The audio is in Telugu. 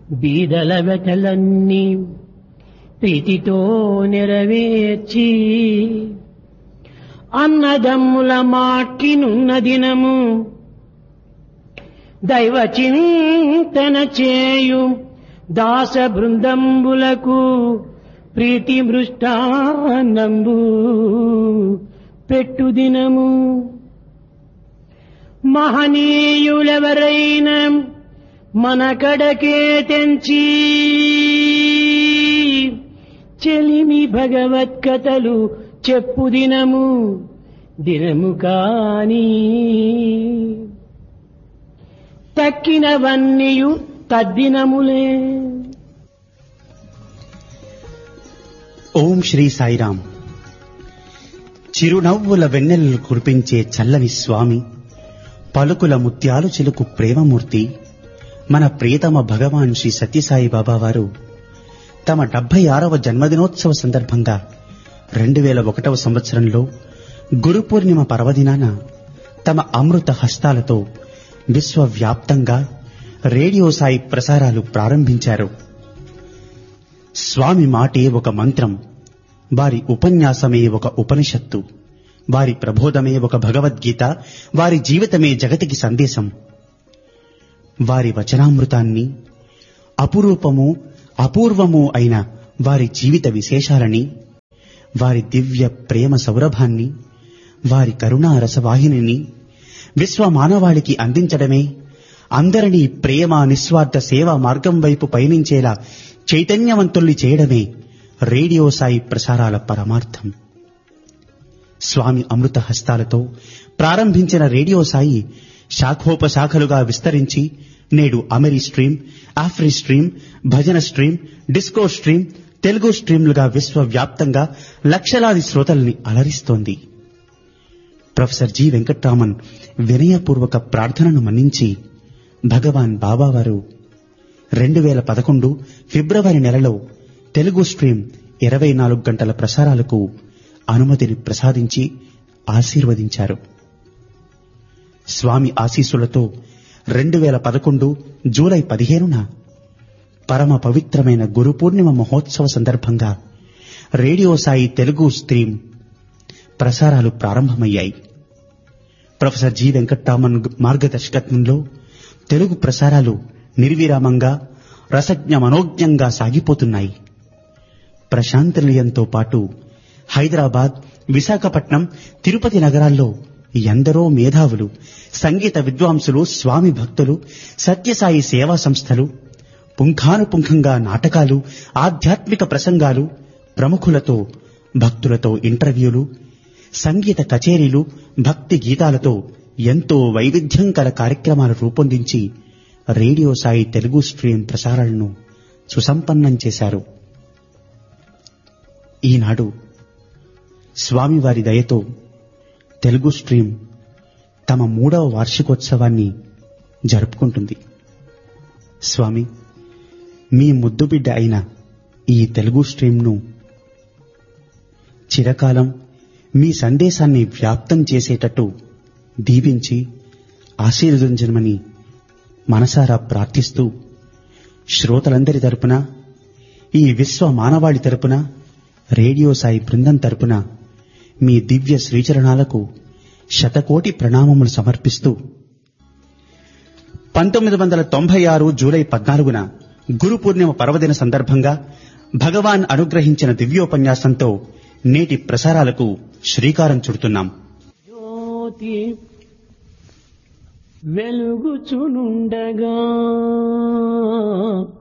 బీదల వెటలన్నీ ప్రీతితో నెరవేర్చి అన్నదమ్ముల మాట్కినున్న దినము దైవ చింతన చేయు దాస బృందంబులకు ప్రీతి మృష్టానంబు పెట్టు దినము మహనీయులెవరైనా మన కడకే తెంచి చెలిమి భగవత్కథలు చెప్పు దినము దినము కాని తక్కినవన్నీయు తద్దినములే ఓం శ్రీ సాయిరాం చిరునవ్వుల వెన్నెలలు కురిపించే చల్లని స్వామి పలుకుల ముత్యాలు చిలుకు ప్రేమమూర్తి మన ప్రియతమ భగవాన్ శ్రీ సత్యసాయి బాబా వారు తమ డెబ్బై ఆరవ జన్మదినోత్సవ సందర్భంగా రెండు వేల ఒకటవ సంవత్సరంలో గురు పూర్ణిమ పర్వదినాన తమ అమృత హస్తాలతో విశ్వవ్యాప్తంగా రేడియో సాయి ప్రసారాలు ప్రారంభించారు స్వామి మాటే ఒక మంత్రం వారి ఉపన్యాసమే ఒక ఉపనిషత్తు వారి ప్రబోధమే ఒక భగవద్గీత వారి జీవితమే జగతికి సందేశం వారి వచనామృతాన్ని అపురూపము అపూర్వము అయిన వారి జీవిత విశేషాలని వారి దివ్య ప్రేమ సౌరభాన్ని వారి కరుణా రసవాహినిని విశ్వ మానవాళికి అందించడమే అందరినీ ప్రేమ నిస్వార్థ సేవా మార్గం వైపు పయనించేలా చైతన్యవంతుల్ని చేయడమే రేడియో సాయి ప్రసారాల పరమార్థం స్వామి అమృత హస్తాలతో ప్రారంభించిన రేడియో సాయి శాఖోపశాఖలుగా విస్తరించి నేడు Ameri stream Afri stream bhajan stream disco stream Telugu స్ట్రీమ్లుగా విశ్వవ్యాప్తంగా లక్షలాది శ్రోతల్ని అలరిస్తోంది ప్రొఫెసర్ జి వెంకట్రామన్ వినయపూర్వక ప్రార్థనను మన్నించి భగవాన్ బాబావారు రెండు వేల పదకొండు ఫిబ్రవరి నెలలో తెలుగు స్ట్రీమ్ ఇరవై నాలుగు గంటల ప్రసారాలకు అనుమతిని ప్రసాదించి ఆశీర్వదించారు స్వామి ఆశీస్సులతో రెండు వేల పదకొండు జూలై పదిహేనున పరమ పవిత్రమైన గురు పూర్ణిమ మహోత్సవ సందర్భంగా రేడియో సాయి తెలుగు స్ట్రీమ్ ప్రసారాలు ప్రారంభమయ్యాయి ప్రొఫెసర్ జి వెంకట్రామన్ మార్గదర్శకత్వంలో తెలుగు ప్రసారాలు నిర్విరామంగా రసజ్ఞ మనోజ్ఞంగా సాగిపోతున్నాయి ప్రశాంత నిలయంతో పాటు హైదరాబాద్ విశాఖపట్నం తిరుపతి నగరాల్లో ఎందరో మేధావులు సంగీత విద్వాంసులు స్వామి భక్తులు సత్యసాయి సేవా సంస్థలు పుంఖానుపుంఖంగా నాటకాలు ఆధ్యాత్మిక ప్రసంగాలు ప్రముఖులతో భక్తులతో ఇంటర్వ్యూలు సంగీత కచేరీలు భక్తి గీతాలతో ఎంతో వైవిధ్యం కల కార్యక్రమాలు రూపొందించి రేడియో సాయి తెలుగు స్ట్రీమ్ ప్రసారాలను సుసంపన్నం చేశారు ఈనాడు స్వామివారి దయతో తెలుగు స్ట్రీమ్ తమ మూడవ వార్షికోత్సవాన్ని జరుపుకుంటుంది స్వామి మీ ముద్దు బిడ్డ అయిన ఈ తెలుగు స్ట్రీమ్ను చిరకాలం మీ సందేశాన్ని వ్యాప్తం చేసేటట్టు దీవించి ఆశీర్వదించమని మనసారా ప్రార్థిస్తూ శ్రోతలందరి తరపున ఈ విశ్వ మానవాళి తరపున రేడియో సాయి బృందం తరపున మీ దివ్య శ్రీచరణాలకు శతకోటి ప్రణామములు సమర్పిస్తూ పంతొమ్మిది వందల తొంభై ఆరు జూలై పద్నాలుగున గురు పూర్ణిమ పర్వదిన సందర్భంగా భగవాన్ అనుగ్రహించిన దివ్యోపన్యాసంతో నేటి ప్రసారాలకు శ్రీకారం చుడుతున్నాం జ్యోతి వెలుగుచునుండగా